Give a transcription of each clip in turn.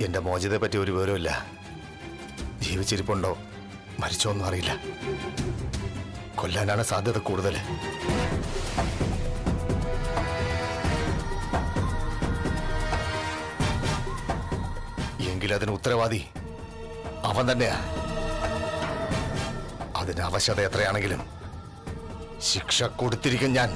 എന്റെ മോചിതയെ പറ്റി ഒരു വിവരമില്ല ജീവിച്ചിരിപ്പുണ്ടോ മരിച്ചോന്നും അറിയില്ല കൊല്ലാനാണ് സാധ്യത കൂടുതൽ എങ്കിലതിന് ഉത്തരവാദി അവൻ തന്നെയാ അതിന് അവശത എത്രയാണെങ്കിലും ശിക്ഷ കൊടുത്തിരിക്കും ഞാൻ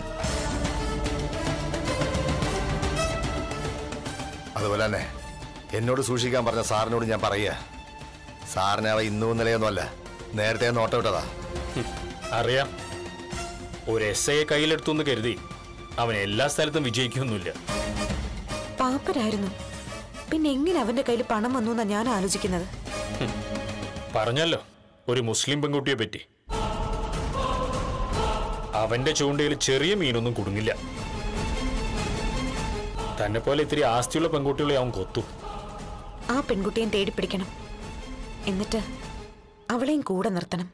അതുപോലെ തന്നെ എന്നോട് സൂക്ഷിക്കാൻ പറഞ്ഞ സാറിനോട് ഞാൻ പറയുക സാറിനെ അവ ഇന്നും ഇന്നലെയൊന്നുമല്ല നേരത്തെ നോട്ടം ഇട്ടതാ അറിയാം ഒരു എസ് ഐയെ കയ്യിലെടുത്തു എന്ന് കരുതി അവൻ എല്ലാ സ്ഥലത്തും വിജയിക്കൊന്നുമില്ല പാപ്പരായിരുന്നു പിന്നെ എങ്ങനെ അവന്റെ കയ്യിൽ പണം വന്നു എന്നാ ഞാൻ ആലോചിക്കുന്നത് പറഞ്ഞല്ലോ ഒരു മുസ്ലിം പെൺകുട്ടിയെ പറ്റി അവന്റെ ചൂണ്ടയിൽ ചെറിയ മീനൊന്നും കുടുങ്ങില്ല തന്നെ പോലെ ഇത്തിരി ആസ്തിയുള്ള പെൺകുട്ടികളെ അവൻ കൊത്തു ആ പെൺകുട്ടിയെ തേടിപ്പിടിക്കണം എന്നിട്ട് അവളെയും കൂടെ നിർത്തണം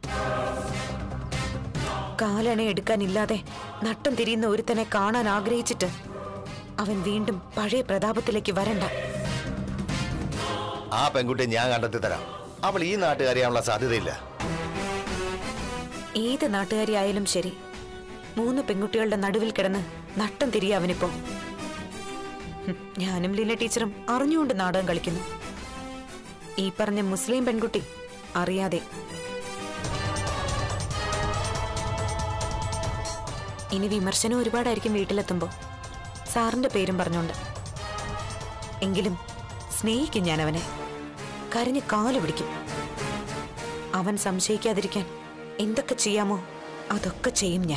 കാലണ എടുക്കാനില്ലാതെ നട്ടം തിരിയുന്ന ഒരുത്തനെ കാണാൻ ആഗ്രഹിച്ചിട്ട് അവൻ വീണ്ടും പഴയ പ്രതാപത്തിലേക്ക് വരണ്ട ആ പെൺകുട്ടിയെ ഞാൻ കണ്ടെത്തി തരാം അവൾ ഈ നാട്ടുകാരിയാണുള്ള സാധ്യതയില്ല ഏത് നാട്ടുകാരിയായാലും ശരി മൂന്ന് പെൺകുട്ടികളുടെ നടുവിൽ കിടന്ന് നട്ടം തിരിയ അവനിപ്പോ ഹും, ഞാനും ലീല ടീച്ചറും അറിഞ്ഞുകൊണ്ട് നാടകം കളിക്കുന്നു ഈ പറഞ്ഞ മുസ്ലിം പെൺകുട്ടി അറിയാതെ ഇനി വിമർശനം ഒരുപാടായിരിക്കും വീട്ടിലെത്തുമ്പോ സാറിന്റെ പേരും പറഞ്ഞോണ്ട് എങ്കിലും സ്നേഹിക്കും ഞാൻ അവനെ കരഞ്ഞ് കാല് പിടിക്കും അവൻ സംശയിക്കാതിരിക്കാൻ എന്തൊക്കെ ചെയ്യാമോ അതൊക്കെ ചെയ്യും ഞാൻ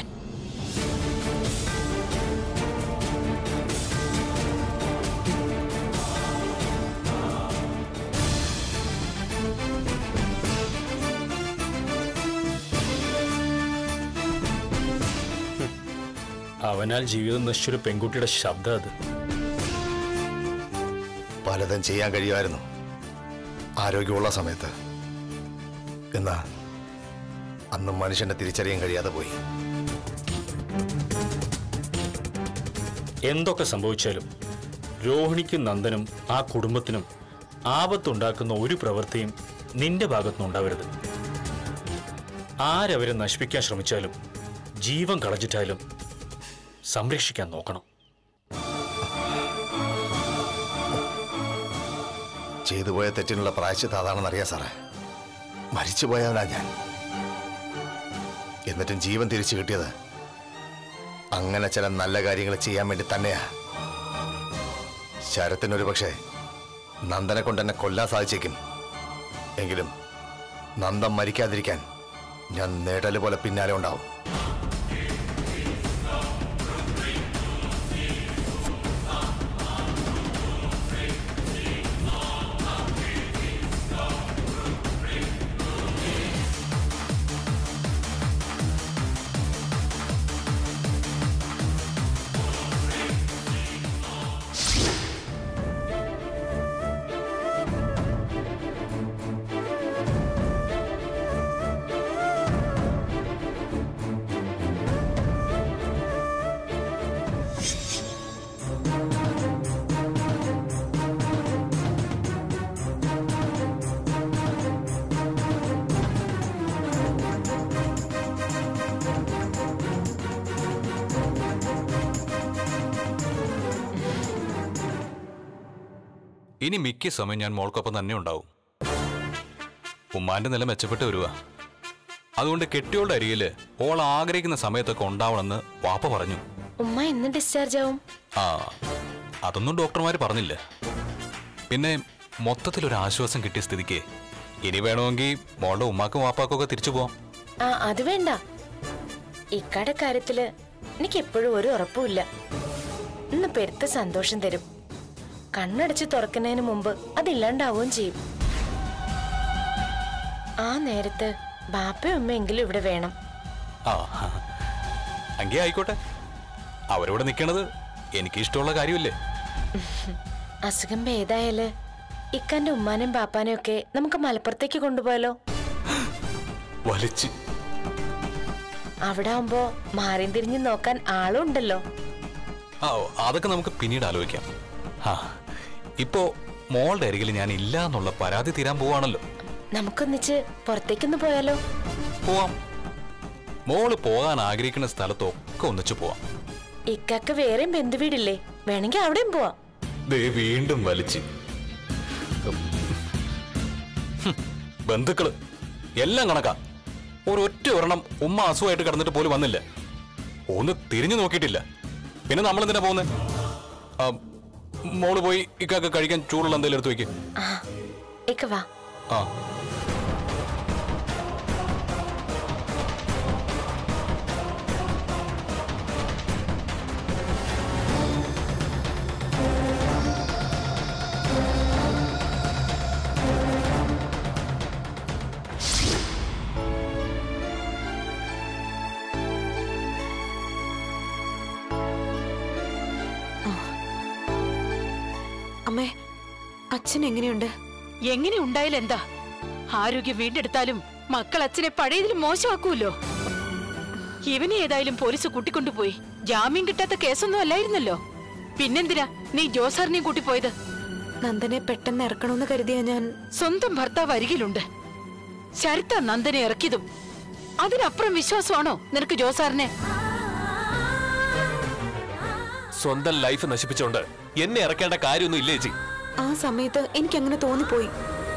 അവനാൽ ജീവിതം നശിച്ചൊരു പെൺകുട്ടിയുടെ ശബ്ദം അത് പലതും ചെയ്യാൻ കഴിയുമായിരുന്നു ആരോഗ്യമുള്ള സമയത്ത് എന്നാ അന്ന് മനുഷ്യനെ തിരിച്ചറിയാൻ കഴിയാതെ പോയി എന്തൊക്കെ സംഭവിച്ചാലും രോഹിണിക്കും നന്ദനും ആ കുടുംബത്തിനും ആപത്തുണ്ടാക്കുന്ന ഒരു പ്രവൃത്തിയും നിന്റെ ഭാഗത്തുനിന്ന് ഉണ്ടാവരുത് ആരവരെ നശിപ്പിക്കാൻ ശ്രമിച്ചാലും ജീവൻ കളഞ്ഞിട്ടായാലും സംരക്ഷിക്കാൻ നോക്കണം ചെയ്തു പോയ തെറ്റിനുള്ള പ്രായശ്ചിത്ത അതാണെന്നറിയാം സാറേ മരിച്ചുപോയവനാ ഞാൻ എന്നിട്ടും ജീവൻ തിരിച്ചു കിട്ടിയത് അങ്ങനെ ചില നല്ല കാര്യങ്ങൾ ചെയ്യാൻ വേണ്ടി തന്നെയാ ശരത്തിനൊരു പക്ഷേ നന്ദനെ കൊണ്ട് എന്നെ കൊല്ലാൻ സാധിച്ചേക്കും എങ്കിലും നന്ദൻ മരിക്കാതിരിക്കാൻ ഞാൻ നേടല് പോലെ പിന്നാലെ ഉണ്ടാവും ഇനി മിക്ക സമയം ഞാൻ മോൾക്കൊപ്പം തന്നെ ഉണ്ടാവും ഉമ്മാന്റെ നില മെച്ചപ്പെട്ട് വരുക അതുകൊണ്ട് കെട്ടിയോളുടെ അരികില് ഓൾ ആഗ്രഹിക്കുന്ന സമയത്തൊക്കെ ഉണ്ടാവണമെന്ന് വാപ്പ പറഞ്ഞു ഉമ്മ എന്ന് ഡിസ്ചാർജ് ആവും ആ അതൊന്നും ഡോക്ടർമാർ പറഞ്ഞില്ല പിന്നെ മൊത്തത്തിൽ ഒരു ആശ്വാസം കിട്ടിയ സ്ഥിതിക്ക് ഇനി വേണമെങ്കിൽ മോളുടെ ഉമ്മാക്കും വാപ്പാക്കും ഒക്കെ തിരിച്ചു പോവാം ആ അത് വേണ്ട ഇക്കടെ കാര്യത്തില് എനിക്ക് എപ്പോഴും ഒരു ഉറപ്പുമില്ല ഇന്ന് പെരുത്ത സന്തോഷം തരും കണ്ണടച്ച് തുറക്കുന്നതിന് മുമ്പ് അതില്ലാണ്ടാവുകയും ചെയ്യും ആ നേരത്ത് ബാപ്പയും ഉമ്മയെങ്കിലും ഇവിടെ വേണം ആ അങ്കേ ആയിക്കോട്ടെ അവരിവിടെ നിൽക്കണത് എനിക്ക് ഇഷ്ടമുള്ള കാര്യമല്ലേ അസുഖം ഭേദായാല് ഇക്കാന്റെ ഉമ്മാനും ബാപ്പാനും ഒക്കെ നമുക്ക് മലപ്പുറത്തേക്ക് കൊണ്ടുപോയാലോ വലിച്ച് അവിടെ ആവുമ്പോ മാറിയും തിരിഞ്ഞ് നോക്കാൻ ആളും ഉണ്ടല്ലോ ആ അതൊക്കെ നമുക്ക് പിന്നീട് ആലോചിക്കാം ആ ഇപ്പോ മോളുടെ അരികിൽ ഞാൻ ഇല്ല എന്നുള്ള പരാതി തീരാൻ പോവാണല്ലോ നമുക്കൊന്നിച്ച് പുറത്തേക്കൊന്ന് പോയാലോ പോവാം മോള് പോകാൻ ആഗ്രഹിക്കുന്ന സ്ഥലത്തൊക്കെ ഒന്നിച്ചു പോവാം ഇക്കാക്ക് വേറെയും ബന്ധുവീടില്ലേ വേണമെങ്കിൽ അവിടെയും പോവാം ദേ വീണ്ടും വലിച്ച് ഹും. ബന്ധുക്കള് എല്ലാം കണക്കാ ഒരൊറ്റ ഒരെണ്ണം ഉമ്മ അസുഖമായിട്ട് കിടന്നിട്ട് പോലും വന്നില്ല ഒന്ന് തിരിഞ്ഞു നോക്കിയിട്ടില്ല പിന്നെ നമ്മൾ എന്തിനാ പോകുന്നത് മോള് പോയി ഇക്കാക്ക് കഴിക്കാൻ ചൂടുള്ള എന്തെങ്കിലും എടുത്ത് വെക്ക് ആ ഇക്ക വാ ആ അമ്മേ അച്ഛൻ എങ്ങനെയുണ്ട് എങ്ങനെ ഉണ്ടായാലും എന്താ ആരോഗ്യം വീണ്ടെടുത്താലും മക്കൾ അച്ഛനെ പഴയതിലും മോശമാക്കൂല്ലോ ഇവനെ ഏതായാലും പോലീസ് കൂട്ടിക്കൊണ്ടുപോയി ജാമ്യം കിട്ടാത്ത കേസൊന്നും അല്ലായിരുന്നല്ലോ പിന്നെന്തിനാ നീ ജോസാറിനെയും കൂട്ടിപ്പോയത് നന്ദനെ പെട്ടെന്ന് ഇറക്കണമെന്ന് കരുതിയാ ഞാൻ സ്വന്തം ഭർത്താവ് അരികിലുണ്ട് ശരത്ത നന്ദനെ ഇറക്കിയതും അതിനപ്പുറം വിശ്വാസമാണോ നിനക്ക് ജോസാറിനെ സ്വന്തം ലൈഫ് നശിപ്പിച്ചോണ്ട് എന്നെ ഇറക്കേണ്ട കാര്യമൊന്നും ഇല്ലേ ചേച്ചി ആ സമയത്ത് എനിക്ക് അങ്ങനെ തോന്നിപ്പോയി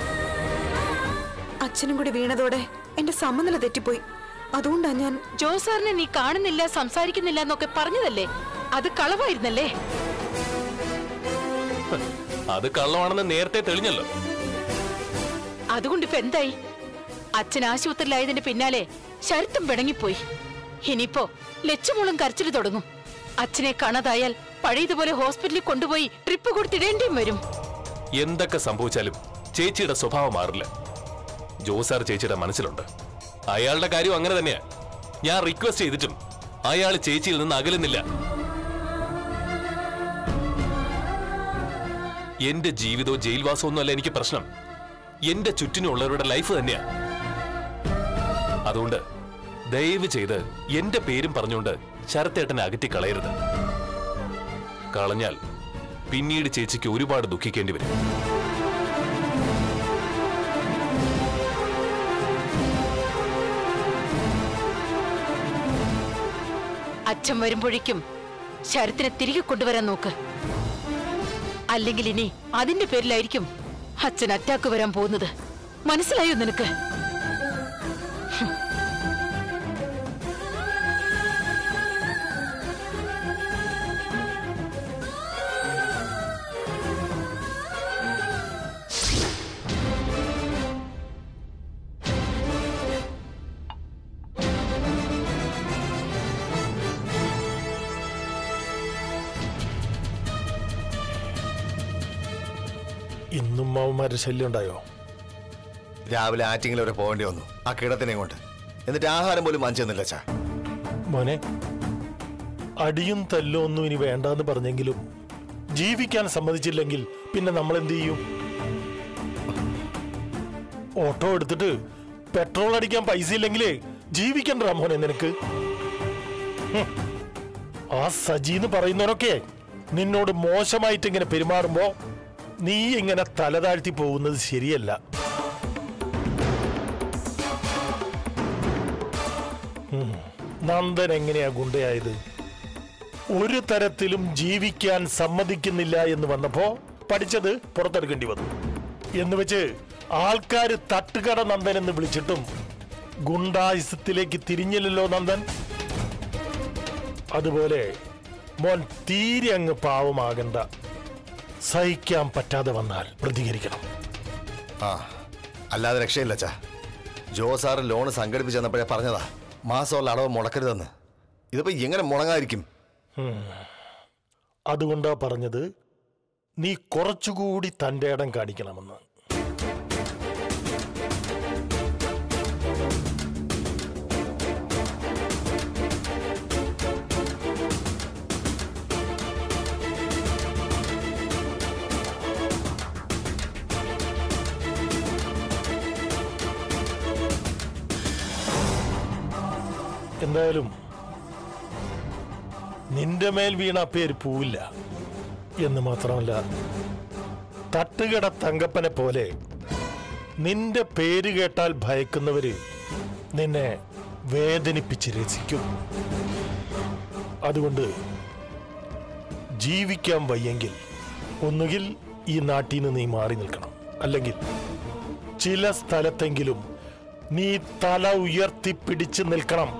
അച്ഛനും കൂടി വീണതോടെ എന്റെ സമനില തെറ്റിപ്പോയി അതുകൊണ്ടാ ഞാൻ ജോസാറിനെ നീ കാണുന്നില്ല സംസാരിക്കുന്നില്ല എന്നൊക്കെ പറഞ്ഞതല്ലേ അത് കളവായിരുന്നല്ലേ അത് കള്ളമാണെന്ന് നേരത്തെ തെളിഞ്ഞല്ലോ അതുകൊണ്ട് ഇപ്പൊ എന്തായി അച്ഛൻ ആശുപത്രിയിലായതിന്റെ പിന്നാലെ ശരത്തും പിണങ്ങിപ്പോയി ഇനിയിപ്പോ ലച്ചുമോളും കരച്ചിൽ തുടങ്ങും അച്ഛനെ കാണാതായാൽ പഴയതുപോലെ ഹോസ്പിറ്റലിൽ കൊണ്ടുപോയി ട്രിപ്പ് കൊടുത്തിടേണ്ടിയും വരും എന്തൊക്കെ സംഭവിച്ചാലും ചേച്ചിയുടെ സ്വഭാവം മാറില്ല ജോസാർ ചേച്ചിയുടെ മനസ്സിലുണ്ട് അയാളുടെ കാര്യം അങ്ങനെ തന്നെയാ ഞാൻ റിക്വസ്റ്റ് ചെയ്തിട്ടും അയാൾ ചേച്ചിയിൽ നിന്ന് അകലുന്നില്ല എന്റെ ജീവിതവും ജയിൽവാസവും ഒന്നുമല്ല എനിക്ക് പ്രശ്നം എന്റെ ചുറ്റിനുള്ളവരുടെ ലൈഫ് തന്നെയാ അതുകൊണ്ട് ദയവ് ചെയ്ത് എന്റെ പേരും പറഞ്ഞുകൊണ്ട് ശരത്തേട്ടനെ അകറ്റി കളയരുത് കളഞ്ഞാൽ പിന്നീട് ചേച്ചിക്ക് ഒരുപാട് ദുഃഖിക്കേണ്ടി വരും അച്ഛൻ വരുമ്പോഴേക്കും ശരത്തിനെ തിരികെ കൊണ്ടുവരാൻ നോക്ക് അല്ലെങ്കിൽ ഇനി അതിന്റെ പേരിലായിരിക്കും അച്ഛൻ അറ്റാക്ക് വരാൻ പോകുന്നത് മനസ്സിലായോ നിനക്ക് ഇന്നും മാവന്മാരുടെ ശല്യം ഉണ്ടായോ രാവിലെ ആറ്റിങ്ങിൽ വരെ പോകേണ്ടി വന്നു ആ കിടത്തിനെയും കൊണ്ട് എന്നിട്ട് ആഹാരം പോലും വാങ്ങിച്ചു തന്നില്ല ചാ മോനെ അടിയും തല്ലും ഒന്നും ഇനി വേണ്ടാന്ന് പറഞ്ഞെങ്കിലും ജീവിക്കാൻ സമ്മതിച്ചില്ലെങ്കിൽ പിന്നെ നമ്മൾ എന്ത് ചെയ്യും ഓട്ടോ എടുത്തിട്ട് പെട്രോൾ അടിക്കാൻ പൈസ ഇല്ലെങ്കിലേ ജീവിക്കണ്ട മോനെ നിനക്ക് ഹും. ആ സജി എന്ന് പറയുന്നവരൊക്കെ നിന്നോട് മോശമായിട്ട് ഇങ്ങനെ പെരുമാറുമ്പോ നീ ഇങ്ങനെ തല താഴ്ത്തി പോകുന്നത് ശരിയല്ല ഉം. നന്ദൻ എങ്ങനെയാ ഗുണ്ടയായത് ഒരു തരത്തിലും ജീവിക്കാൻ സമ്മതിക്കുന്നില്ല എന്ന് വന്നപ്പോ പഠിച്ചത് പുറത്തെടുക്കേണ്ടി വന്നു എന്ന് വെച്ച് ആൾക്കാര് തട്ടുകട നന്ദൻ എന്ന് വിളിച്ചിട്ടും ഗുണ്ടായുസത്തിലേക്ക് തിരിഞ്ഞില്ലല്ലോ നന്ദൻ അതുപോലെ മോൻ തീരെ അങ്ങ് പാവമാകണ്ട സഹിക്കാൻ പറ്റാതെ വന്നാൽ പ്രതികരിക്കണം ആ അല്ലാതെ രക്ഷയില്ല ചാ ജോ സാറ് ലോണ് സംഘടിപ്പിച്ച് തന്നപ്പോഴേ പറഞ്ഞതാ മാസമുള്ള അടവ് മുടക്കരുതെന്ന് ഇതിപ്പോ എങ്ങനെ മുടങ്ങാതിരിക്കും അതുകൊണ്ടാ പറഞ്ഞത് നീ കുറച്ചുകൂടി തന്റെ ഇടം കാണിക്കണമെന്ന് എന്തായാലും നിന്റെ മേൽ വീണ പേര് പോവില്ല എന്ന് മാത്രമല്ല തട്ടുകട തങ്കപ്പനെ പോലെ നിന്റെ പേര് കേട്ടാൽ ഭയക്കുന്നവര് നിന്നെ വേദനിപ്പിച്ച് രസിക്കും അതുകൊണ്ട് ജീവിക്കാൻ വയ്യെങ്കിൽ ഒന്നുകിൽ ഈ നാട്ടിൽ നിന്ന് നീ മാറി നിൽക്കണം അല്ലെങ്കിൽ ചില സ്ഥലത്തെങ്കിലും നീ തല ഉയർത്തി പിടിച്ചു നിൽക്കണം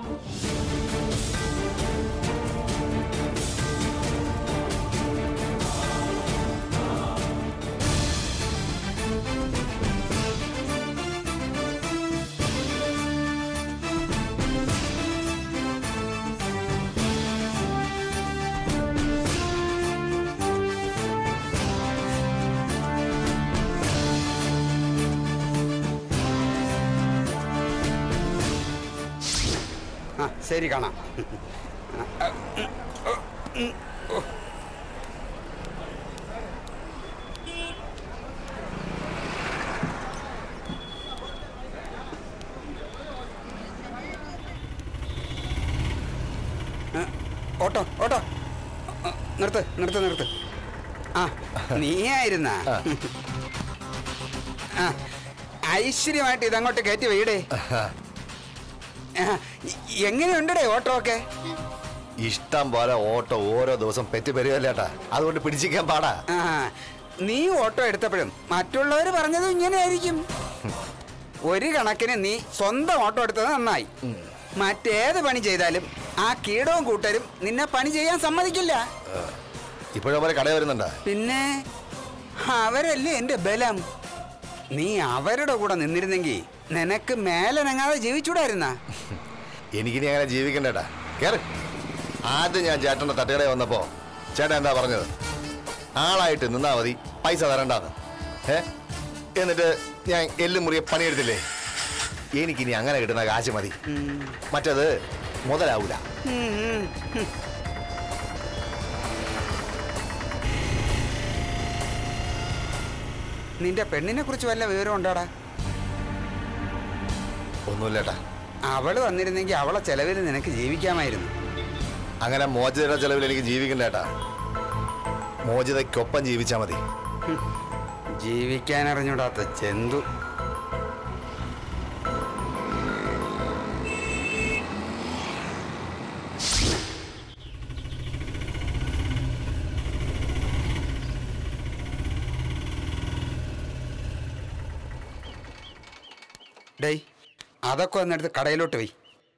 ആ ശരി കാണാം ആ, ഓട്ടോ ഓട്ടോ ആ, നിർത്ത് നിർത്ത് നിർത്ത് ആ നീയായിരുന്ന ആ ഐശ്വര്യമായിട്ട് ഇതങ്ങോട്ട് കയറ്റി വീടേ ആ, എ- എങ്ങനെയുണ്ടടേ ഓട്ടോ ഒക്കെ ഇഷ്ടം പോലെ ഓട്ടോ ഓരോ ദിവസം പെറ്റി പെരുകല്ലേട്ടാ അതുകൊണ്ട് പിടിച്ചിരിക്കാൻ പാടാ ആ നീ ഓട്ടോ എടുത്തപ്പോഴും മറ്റുള്ളവർ പറഞ്ഞതും ഇങ്ങനെയായിരിക്കും ഒരു കണക്കിന് നീ സ്വന്തം ഓട്ടോ എടുത്തത് നന്നായി മറ്റേത് പണി ചെയ്താലും ആ കീടവും കൂട്ടരും നിന്നെ പണി ചെയ്യാൻ സമ്മതിക്കില്ല ഇപ്പോഴും പോലെ കട വരുന്നുണ്ടാ പിന്നെ അവരല്ലേ എന്റെ ബലം നീ അവരുടെ കൂടെ നിന്നിരുന്നെങ്കിൽ നിനക്ക് മേലനങ്ങാതെ ജീവിച്ചൂടായിരുന്ന എനിക്കിനി അങ്ങനെ ജീവിക്കണ്ടേട്ടാ കേറ് ആദ്യം ഞാൻ ചേട്ടൻ്റെ തട്ടുകടയിൽ വന്നപ്പോ ചേട്ടൻ എന്താ പറഞ്ഞത് ആളായിട്ട് നിന്നാ മതി പൈസ തരണ്ടാന്ന് ഏ എന്നിട്ട് ഞാൻ എല്ലും മുറിയെ പണിയെടുത്തില്ലേ എനിക്കിനി അങ്ങനെ കിട്ടുന്ന കാശ് മതി മറ്റത് മുതലാവൂല നിന്റെ പെണ്ണിനെ കുറിച്ച് വല്ല വിവരം ഉണ്ടാടാ ഒന്നുമില്ലേട്ടാ അവള് വന്നിരുന്നെങ്കിൽ അവളെ ചെലവിൽ നിനക്ക് ജീവിക്കാമായിരുന്നു അങ്ങനെ മോചിതയുടെ ചെലവിൽ എനിക്ക് ജീവിക്കണ്ടേട്ടാ മോചിതയ്ക്കൊപ്പം ജീവിച്ചാ മതി ജീവിക്കാൻ അറിഞ്ഞൂടാത്ത ജന്തു ഡേയ് അതൊക്കെ ഒന്നെടുത്ത് കടയിലോട്ട് പോയി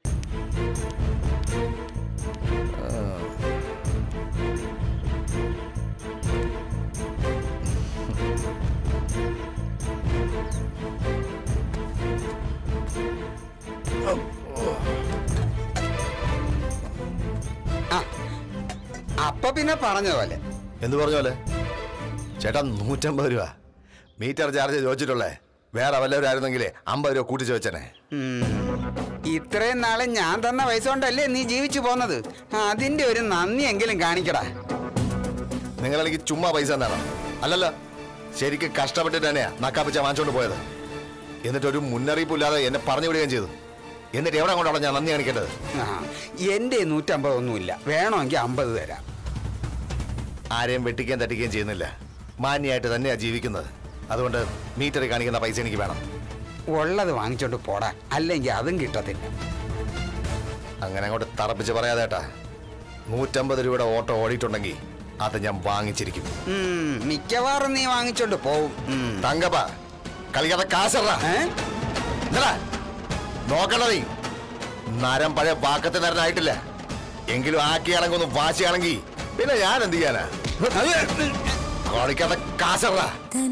ആ അപ്പൊ പിന്നെ പറഞ്ഞ പോലെ എന്ത് പറഞ്ഞ പോലെ ചേട്ടാ നൂറ്റമ്പത് രൂപ മീറ്റർ ചാർജ് ചോദിച്ചിട്ടുള്ളേ വേറെ വല്ലവരായിരുന്നെങ്കിലേ അമ്പത് രൂപ കൂട്ടി ചോദിച്ചനെ ഉം. ഇത്രയും നാളെ ഞാൻ തന്ന പൈസ കൊണ്ടല്ലേ നീ ജീവിച്ചു പോന്നത് അതിന്റെ ഒരു നന്ദിയെങ്കിലും കാണിക്കടാ നിങ്ങൾ എനിക്ക് ചുമ്മാ പൈസ തന്നാണോ അല്ലല്ല ശരിക്കും കഷ്ടപ്പെട്ടിട്ട് തന്നെയാ നക്കാപ്പിച്ച വാങ്ങിച്ചോണ്ട് പോയത് എന്നിട്ട് ഒരു മുന്നറിയിപ്പില്ലാതെ എന്നെ പറഞ്ഞു വിടുകയും ചെയ്തു എന്നിട്ട് എവിടെ കൊണ്ടാണോ ഞാൻ നന്ദി കാണിക്കേണ്ടത് ആ, എന്റെ നൂറ്റമ്പത് ഒന്നുമില്ല വേണമെങ്കിൽ അമ്പത് തരാം ആരെയും വെട്ടിക്കുകയും തട്ടിക്കുകയും ചെയ്യുന്നില്ല മാന്യമായിട്ട് തന്നെയാ ജീവിക്കുന്നത് അതുകൊണ്ട് മീറ്ററിൽ കാണിക്കുന്ന പൈസ എനിക്ക് വേണം ഉള്ളത് വാങ്ങിച്ചോണ്ട് പോടാ അല്ലെങ്കിൽ അതും കിട്ടത്തില്ല അങ്ങനെ അങ്ങോട്ട് തറപ്പിച്ച് പറയാതേട്ടാ നൂറ്റമ്പത് രൂപയുടെ ഓട്ടോ ഓടിയിട്ടുണ്ടെങ്കിൽ അത് ഞാൻ വാങ്ങിച്ചിരിക്കും ഉം, മിക്കവാറും നീ വാങ്ങിച്ചോണ്ട് പോവും ഉം. തങ്കപ്പ കളിക്കാത്ത കാശറാ ഏ? നോക്കണ്ട നീ നരം പഴയ വാക്കത്തെ നേരനായിട്ടില്ല എങ്കിലും ആക്കിയാണെങ്കിൽ ഒന്ന് വാശിയാണെങ്കിൽ പിന്നെ ഞാൻ എന്ത് ചെയ്യാനാ കളിക്കാത്ത കാശറാ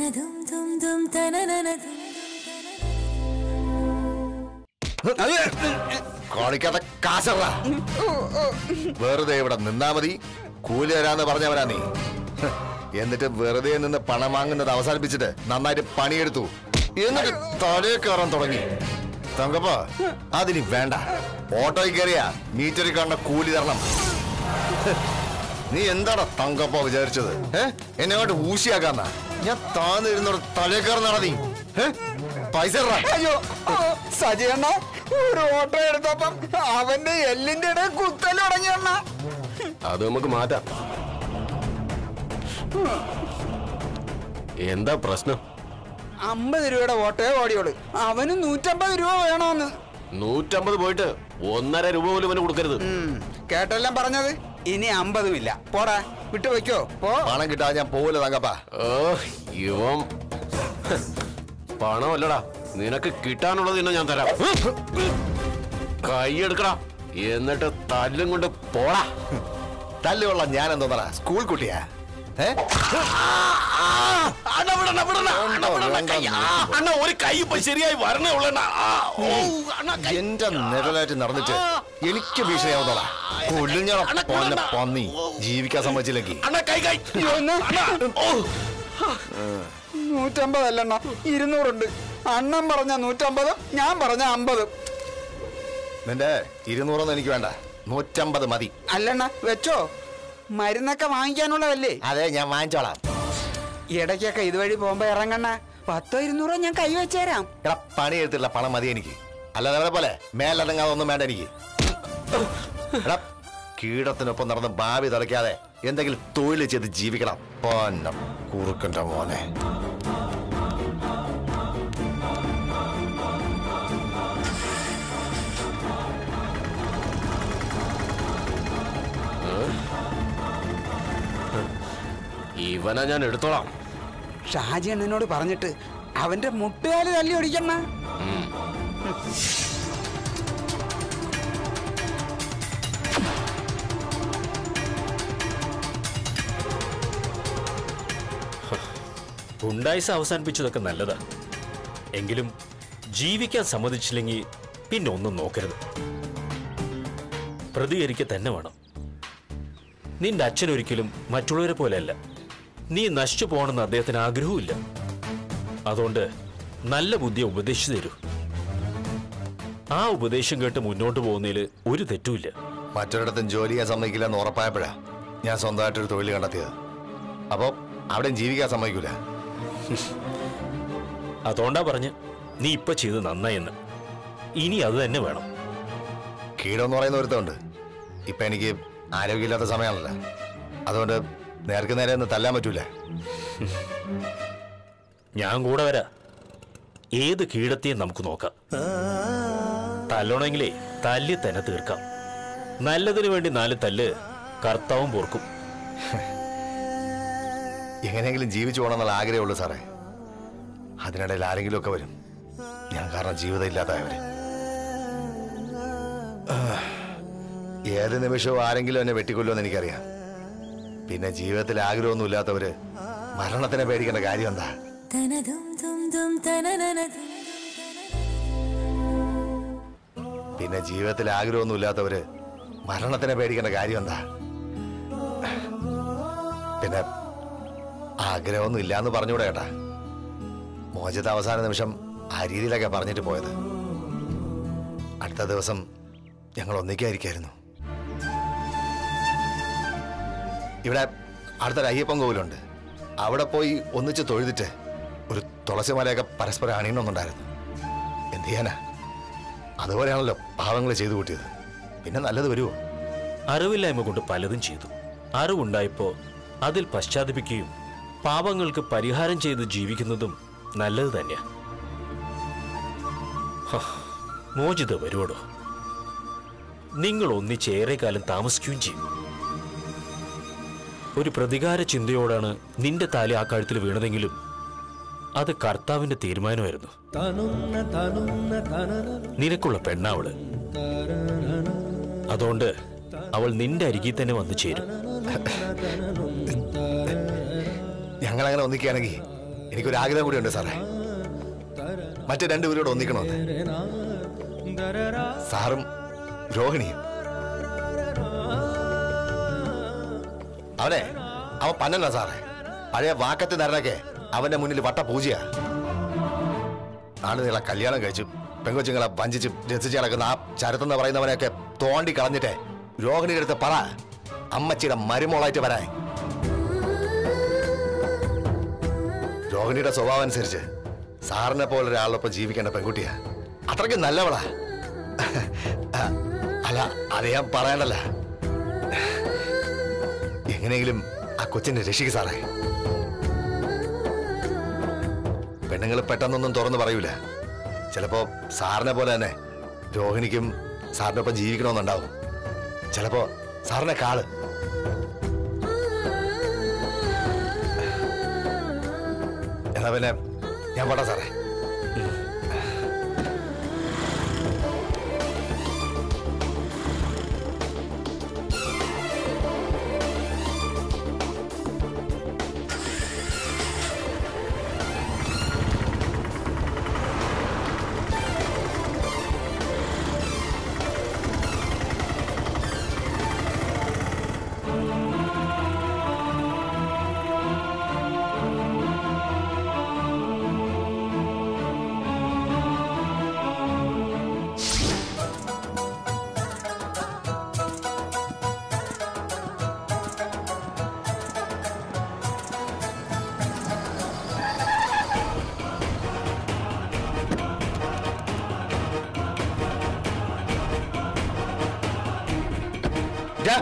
കളിക്കാത്ത കാശറാ വെറുതെ ഇവിടെ നിന്നാ മതി കൂലി തരാന്ന് പറഞ്ഞവനാ നീ ഹ്, എന്നിട്ട് വെറുതെ നിന്ന് പണം വാങ്ങുന്നത് അവസാനിപ്പിച്ചിട്ട് നന്നായിട്ട് പണിയെടുത്തു എന്നിട്ട് തലേ കയറാൻ തുടങ്ങി തങ്കപ്പ അതിനി വേണ്ട ഓട്ടോയിൽ കയറിയാ മീറ്ററിൽ കാണുന്ന കൂലി തരണം ഹ്, നീ എന്താടാ തങ്കപ്പ വിചാരിച്ചത് ഏ എന്നെ കൊണ്ട് ഊശിയാക്കാന്നാ ഞാൻ താന്നിരുന്നോട് തലേ കയറുന്നാടാ നീ ഏ? പൈസ ഇടറാ. അയ്യോ സജിയണ്ണ ഒരു ഓട്ടോ എടുത്തപ്പം അവന്റെ എല്ലിന്റെ ഇടയിൽ കുത്തൽ തുടങ്ങിയണ്ണ അത് നമുക്ക് മാറ്റാം എന്താ പ്രശ്നം അമ്പത് രൂപയുടെ ഓട്ടോയെ ഓടിയോളൂ അവന് നൂറ്റമ്പത് രൂപ വേണമെന്ന് നൂറ്റമ്പത് പോയിട്ട് ഒന്നര രൂപ പോലും ഇവന് കൊടുക്കരുത് ഉം, കേട്ടെല്ലാം പറഞ്ഞത് ഇനി അമ്പതും ഇല്ല പോടാ വിട്ടു വെക്കോ പോ പണം കിട്ടാതെ ഞാൻ പോവില്ല തങ്കപ്പാ ഓ ഇവൻ ഹ്, പണമല്ലടാ നിനക്ക് കിട്ടാനുള്ളത് തന്നെ ഞാൻ തരാം കൈയെടുക്കടാ എന്നിട്ട് തല്ലും കൊണ്ട് പോടാ തല്ലുള്ള ഞാൻ എന്തോന്നറ സ്കൂൾ കുട്ടിയാ ഏ? അണ്ണ വിടണ, വിടണ, അണ്ണ വിടണ, വേണ്ട, കൈ. ആ, അണ്ണ ഒരു കൈ ഇപ്പൊ ശരിയായി വരണേ ഉള്ളണ്ണ എന്റെ നിഴലായിട്ട് നടന്നിട്ട് എനിക്ക് ഭീഷണിയാവുന്നോടാ കൊല്ലുഞ്ഞോളാ പോന്ന പന്നി ജീവിക്കാൻ സമ്മതിച്ചില്ലെങ്കിൽ അണ്ണ കൈ കൈ അയ്യോ, ഒന്ന്. ഓ നൂറ്റമ്പതല്ലെണ്ണ ഇരുന്നൂറുണ്ട് അണ്ണൻ പറഞ്ഞ നൂറ്റമ്പതും ഞാൻ പറഞ്ഞ അമ്പതും നിന്റെ ഇരുന്നൂറൊന്നും എനിക്ക് വേണ്ട നൂറ്റമ്പത് മതി അല്ലണ്ണ വെച്ചോ മരുന്നൊക്കെ വാങ്ങിക്കാനുള്ളതല്ലേ അതെ ഞാൻ വാങ്ങിച്ചോളാം ഇടയ്ക്കൊക്കെ ഇതുവഴി പോകുമ്പോ ഇറങ്ങണ്ണ പത്തോ ഇരുന്നൂറോ ഞാൻ കൈവച്ചേരാം എടാ പണിയെടുത്തില്ല പണം മതി എനിക്ക് അല്ലാതെ അവരെ പോലെ മേലടങ്ങാതെ ഒന്നും വേണ്ട എനിക്ക് എടാ കീടത്തിനൊപ്പം നടന്ന് ഭാവി തുറയ്ക്കാതെ എന്തെങ്കിലും തൊഴിൽ ചെയ്ത് ജീവിക്കണം പൊന്ന കുറുക്കന്റെ മോനെ ഇവനെ ഞാൻ എടുത്തോളാം ഷാജി അണ്ണനോട് പറഞ്ഞിട്ട് അവന്റെ മുട്ടുകാല് തല്ലി ഒടിക്കണ്ണ ഗുണ്ടായിസ അവസാനിപ്പിച്ചതൊക്കെ നല്ലതാ എങ്കിലും ജീവിക്കാൻ സമ്മതിച്ചില്ലെങ്കിൽ പിന്നെ ഒന്നും നോക്കരുത് പ്രതികരിക്കുക തന്നെ വേണം നിന്റെ അച്ഛൻ ഒരിക്കലും മറ്റുള്ളവരെ പോലെയല്ല നീ നശിച്ചു പോകണമെന്ന് അദ്ദേഹത്തിന് ആഗ്രഹവുമില്ല അതുകൊണ്ട് നല്ല ബുദ്ധിയെ ഉപദേശിച്ചു തരൂ ആ ഉപദേശം കേട്ട് മുന്നോട്ട് പോകുന്നതിൽ ഒരു തെറ്റുമില്ല മറ്റൊരിടത്തും ജോലി ചെയ്യാൻ സമ്മതിക്കില്ല എന്ന് ഉറപ്പായപ്പോഴാ ഞാൻ സ്വന്തമായിട്ടൊരു തൊഴിൽ കണ്ടെത്തിയത് അപ്പോ അവിടെയും ജീവിക്കാൻ സമ്മതിക്കൂല അതുകൊണ്ടാ പറഞ്ഞ് നീ ഇപ്പൊ ചെയ്ത് നന്നായെന്ന് ഇനി അത് തന്നെ വേണം കീടം എന്ന് പറയുന്ന ഒരുത്തമുണ്ട് ഇപ്പൊ എനിക്ക് ആരോഗ്യമില്ലാത്ത സമയമാണല്ലോ അതുകൊണ്ട് നേർക്ക് നേരെ ഒന്ന് തല്ലാൻ പറ്റൂല ഞാൻ കൂടെ വരാ ഏത് കീടത്തെയും നമുക്ക് നോക്കാം തല്ലണമെങ്കിലേ തല്ലി തന്നെ തീർക്കാം നല്ലതിനു വേണ്ടി നാല് തല്ല് കർത്താവും പൊറുക്കും എങ്ങനെയെങ്കിലും ജീവിച്ചു പോകണമെന്നുള്ള ആഗ്രഹമുള്ളൂ സാറേ അതിനിടയിൽ ആരെങ്കിലും ഒക്കെ വരും ഞാൻ കാരണം ജീവിതം ഇല്ലാത്തവര് ഏത് നിമിഷവും ആരെങ്കിലും എന്നെ വെട്ടിക്കൊല്ലുമെന്ന് എനിക്കറിയാം പിന്നെ ജീവിതത്തിൽ ആഗ്രഹമൊന്നും ഇല്ലാത്തവര് മരണത്തിനെ പേടിക്കേണ്ട കാര്യം എന്താ പിന്നെ ജീവിതത്തിൽ ആഗ്രഹമൊന്നും ഇല്ലാത്തവര് മരണത്തിനെ പേടിക്കേണ്ട കാര്യം എന്താ പിന്നെ ആഗ്രഹമൊന്നും ഇല്ലാന്ന് പറഞ്ഞൂടെ കേട്ടാ മോചിത അവസാന നിമിഷം ആ രീതിയിലൊക്കെ പറഞ്ഞിട്ട് പോയത് അടുത്ത ദിവസം ഞങ്ങൾ ഒന്നിക്കായിരിക്കായിരുന്നു ഇവിടെ അടുത്തൊരു അയ്യപ്പൻ കോവിലുണ്ട് അവിടെ പോയി ഒന്നിച്ച് തൊഴുതിട്ട് ഒരു തുളസിമലയൊക്കെ പരസ്പരം അണിയണമെന്നുണ്ടായിരുന്നു എന്ത് ചെയ്യാനാ അതുപോലെയാണല്ലോ പാവങ്ങൾ ചെയ്തു കൂട്ടിയത് പിന്നെ നല്ലത് വരുമോ അറിവില്ലായ്മ കൊണ്ട് പലതും ചെയ്തു അറിവുണ്ടായപ്പോ അതിൽ പശ്ചാത്തപിക്കുകയും പാപങ്ങൾക്ക് പരിഹാരം ചെയ്ത് ജീവിക്കുന്നതും നല്ലത് തന്നെയാ ഹ, മോചിത വരുവടോ നിങ്ങൾ ഒന്നിച്ചേറെ കാലം താമസിക്കുകയും ചെയ്യും ഒരു പ്രതികാര ചിന്തയോടാണ് നിന്റെ താലി ആ കഴുത്തിൽ വീണതെങ്കിലും അത് കർത്താവിന്റെ തീരുമാനമായിരുന്നു നിനക്കുള്ള പെണ്ണാവള് അതുകൊണ്ട് അവൾ നിന്റെ അരികിൽ തന്നെ വന്നു ചേരും ഞങ്ങൾ അങ്ങനെ ഒന്നിക്കുകയാണെങ്കിൽ എനിക്കൊരു ആഗ്രഹം കൂടിയുണ്ട് സാറേ മറ്റു രണ്ടുപേരോട് ഒന്നിക്കണമെന്ന് സാറും രോഹിണിയും അവനെ അവൻ പന്നല്ല സാറേ പഴയ വാക്കത്ത് നരനൊക്കെ അവന്റെ മുന്നിൽ വട്ട പൂജയാ ആളുകളെ കല്യാണം കഴിച്ചു പെങ്കൊച്ചുങ്ങളെ വഞ്ചിച്ച് രസിച്ച് നടക്കുന്ന ആ ചരത്തെന്ന് പറയുന്നവനെയൊക്കെ തോണ്ടി കളഞ്ഞിട്ട് രോഹിണിയുടെ അടുത്ത് പറ അമ്മച്ചിയുടെ മരുമോളായിട്ട് വരാൻ രോഹിണിയുടെ സ്വഭാവം അനുസരിച്ച് സാറിനെ പോലെ ഒരാളൊപ്പം ജീവിക്കേണ്ട പെൺകുട്ടിയാ അത്രയ്ക്ക് നല്ലവളാ ആ, അല്ല അത് ഞാൻ പറയണ്ടല്ല എങ്ങനെയെങ്കിലും ആ കൊച്ചിനെ രക്ഷിക്ക് സാറേ പെണ്ണുങ്ങൾ പെട്ടെന്നൊന്നും തുറന്നു പറയൂല ചിലപ്പോ സാറിനെ പോലെ തന്നെ രോഹിണിക്കും സാറിനൊപ്പം ജീവിക്കണമെന്നുണ്ടാവും ചിലപ്പോ സാറിനെ കാള് എന്നാ പിന്നെ ഞാൻ പോട്ടെ സാറേ ഡാ,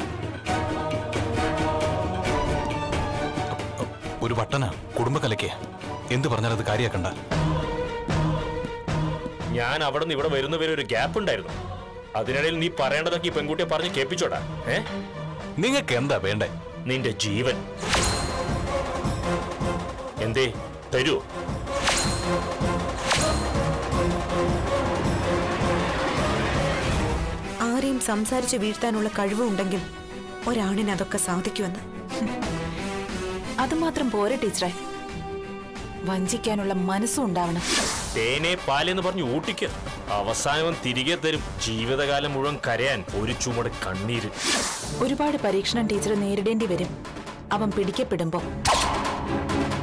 ഒരു വട്ടന കുടുംബകലയ്ക്ക് എന്ത് പറഞ്ഞാൽ അത് കാര്യാക്കണ്ട ഞാൻ അവിടെ നിന്ന് ഇവിടെ വരുന്നവരെ ഒരു ഗ്യാപ്പ് ഉണ്ടായിരുന്നു അതിനിടയിൽ നീ പറയേണ്ടതൊക്കെ ഈ പെൺകുട്ടിയെ പറഞ്ഞ് കേൾപ്പിച്ചോടാ ഏ നിങ്ങൾക്ക് എന്താ വേണ്ടേ നിന്റെ ജീവൻ എന്തേ തരൂ ആരെയും സംസാരിച്ച് വീഴ്ത്താനുള്ള കഴിവുണ്ടെങ്കിൽ ഒരാണിന് അതൊക്കെ സാധിക്കുമെന്ന് അതുമാത്രം പോരെ ടീച്ചറെ വഞ്ചിക്കാനുള്ള മനസ്സും ഉണ്ടാവണം തേനെ പാലെന്ന് പറഞ്ഞ് ഊട്ടിക്ക് അവസാനം തിരികെ തരും ജീവിതകാലം മുഴുവൻ കരയാൻ ഒരു ചുമട് കണ്ണീര് ഒരുപാട് പരീക്ഷണം ടീച്ചർ നേരിടേണ്ടി വരും അവൻ പിടിക്കപ്പെടുമ്പോ